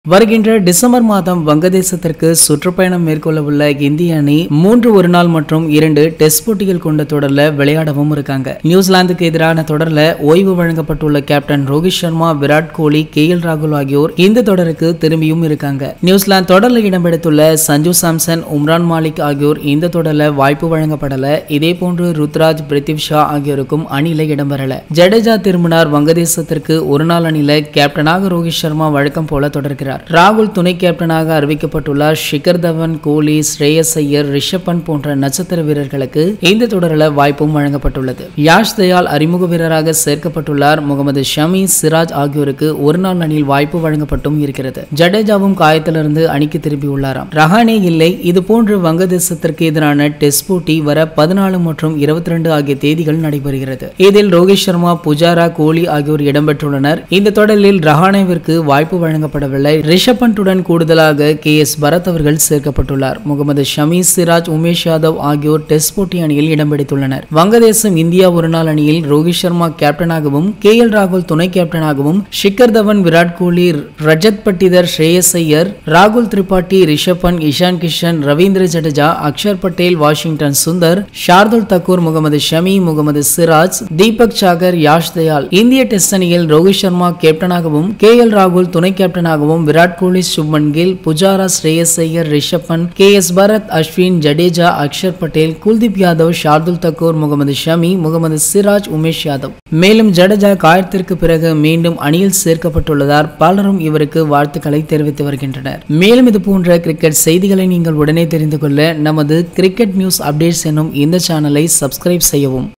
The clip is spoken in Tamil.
வருகின்ற டிசம்பர் மாதம் வங்கதேசத்திற்கு சுற்றுப்பயணம் மேற்கொள்ள உள்ள இந்திய அணி மூன்று ஒருநாள் மற்றும் இரண்டு டெஸ்ட் போட்டிகள் கொண்ட தொடர்ல விளையாடவும் இருக்காங்க நியூசிலாந்துக்கு எதிரான தொடர்ல ஓய்வு வழங்கப்பட்டுள்ள captain Rohit Sharma Virat Kohli K L ராகுல் ஆகியோர் இந்த தொடருக்கு திரும்பியும் இருக்காங்க நியூசிலாந்து தொடர்ல இடம்பெடுத்துள்ள சஞ்சு சாம்சன் உம்ரான் மாலிக் ஆகியோர் இந்த தொடர்ல வாய்ப்பு வழங்கப்படல இதே போன்று ருத்ராஜ் பிரித்திவ் ஷா ஆகியோருக்கும் அணியில இடம்பெறல ஜடேஜா திரும்பினார் வங்கதேசத்திற்கு ஒரு நாள் அணியில கேப்டனாக ரோஹித் சர்மா வழக்கம் போல தொடர்கிறார் ராகுல் துணை கேப்டனாக அறிவிக்கப்பட்டுள்ளார் ஷிகர் தவன் கோலி ஸ்ரேயஸ் ஐயர் ரிஷப் பண்ட் போன்ற நட்சத்திர வீரர்களுக்கு இந்த தொடரில் வாய்ப்பும் வழங்கப்பட்டுள்ளது யாஷ் தயால் அறிமுக வீரராக சேர்க்கப்பட்டுள்ளார் முகமது ஷமி சிராஜ் ஆகியோருக்கு ஒரு நாள் அணியில் வாய்ப்பு வழங்கப்பட்டும் இருக்கிறது ஜடேஜாவும் காயத்திலிருந்து அணிக்கு திரும்பியுள்ளாராம் ரஹானே இல்லை இது போன்று வங்கதேசத்திற்கு எதிரான டெஸ்ட் போட்டி வர பதினாலு மற்றும் இருபத்தி ரெண்டு ஆகிய தேதிகள் நடைபெறுகிறது இதில் ரோஹித் சர்மா புஜாரா கோலி ஆகியோர் இடம்பெற்றுள்ளனர் இந்த தொடரில் ரஹானேவிற்கு வாய்ப்பு வழங்கப்படவில்லை ரிஷப் பண்டுடன் கூடுதலாக கே எஸ் பரத் அவர்கள் சேர்க்கப்பட்டுள்ளார் முகமது ஷமி சிராஜ் உமேஷ் யாதவ் ஆகியோர் டெஸ்ட் போட்டி அணியில் இடம் பிடித்துள்ளனர் வங்கதேசம் இந்தியா ஒருநாள் அணியில் ரோஹித் சர்மா கேப்டனாகவும் கே எல் ராகுல் துணை கேப்டனாகவும் ஷிக்கர் தவன் விராட் கோலி ரஜத் பட்டிதர் ஸ்ரேயஸ் ஐயர் ராகுல் திரிபாட்டி ரிஷப் பண்ட் இஷான் கிஷன் ரவீந்திர ஜடேஜா அக்ஷர் பட்டேல் வாஷிங்டன் சுந்தர் ஷார்துல் தக்கூர் முகமது ஷமி முகமது சிராஜ் தீபக் சாகர் யாஷ் தயால் இந்திய டெஸ்ட் அணியில் ரோஹித் சர்மா கேப்டனாகவும் கே எல் ராகுல் துணை கேப்டனாகவும் விராட் கோலி சுப்மன் கில் புஜாரா ஸ்ரேயஸ் ஐயர் ரிஷப் பண்ட் கே எஸ் பரத் அஸ்வின் ஜடேஜா அக்ஷர் பட்டேல் குல்தீப் யாதவ் ஷார்துல் தக்கூர் முகமது ஷமி முகமது சிராஜ் உமேஷ் யாதவ் மேலும் ஜடேஜா காயத்திற்கு பிறகு மீண்டும் அணியில் சேர்க்கப்பட்டுள்ளதால் பலரும் இவருக்கு வாழ்த்துக்களை தெரிவித்து வருகின்றனர் மேலும் இது போன்ற கிரிக்கெட் செய்திகளை நீங்கள் உடனே தெரிந்து கொள்ள நமது கிரிக்கெட் நியூஸ் அப்டேட்ஸ் என்னும் இந்த சேனலை சப்ஸ்கிரைப் செய்யவும்